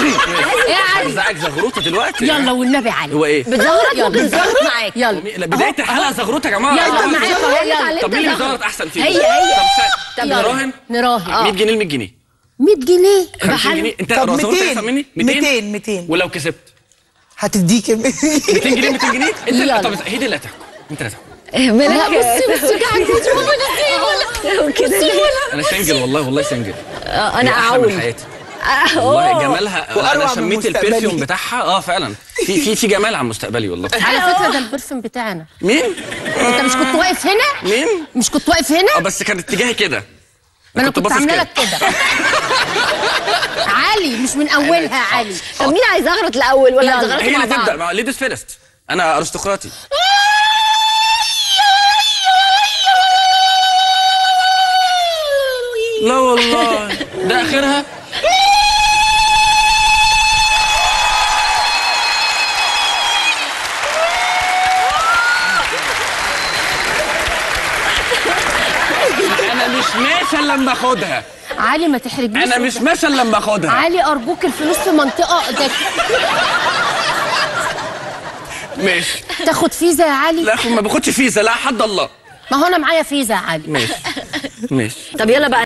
يا علي ازعك زغروطه دلوقتي يلا والنبي علي هو ايه؟ بتزغرط يلا بتزغرط معاك يلا لا بدايه الحلقه زغروطه يا جماعه يلا طب معاك أهو، يلا طب مين اللي زغرط احسن فيهم؟ هي هي طب استنى. طب يلا. نراهن نراهن 100 جنيه ل 100 جنيه 100 جنيه 50 جنيه انت طب زغروطه 200 احسن مني 200 200 ولو كسبت هتديك 200 جنيه 200 جنيه انت يلا. طب هي دي اللي هتحكم انت اللي هتحكم لا بصي بصي قاعد بصي والله بصي انا سنجل والله والله سنجل انا هي احلى من اعول حياتي والله جمالها وأروع انا من شميت مستقبلي. البرفيوم بتاعها اه فعلا في في في جمال عن مستقبلي والله على فكره ده البرفيوم بتاعنا مين؟ انت مش كنت واقف هنا مين؟ مش كنت واقف هنا اه بس كان اتجاهي كده ما انا كنت باصص عامله كده. لك كده علي مش من اولها علي طب مين هيزغرط الاول ولا يلا. هتزغرطوا هي مع اللي بعض تبدا مع ليديز فيرست انا ارستقراطي لا والله ده اخرها انا مش ماشي الا لما اخدها علي ما تحرجنيش انا مش ماشي الا لما اخدها علي ارجوك الفلوس في منطقه ده ماشي تاخد فيزا يا علي لا ما باخدش فيزا لا حد الله ما هو انا معايا فيزا يا علي ماشي ماشي طب يلا بقى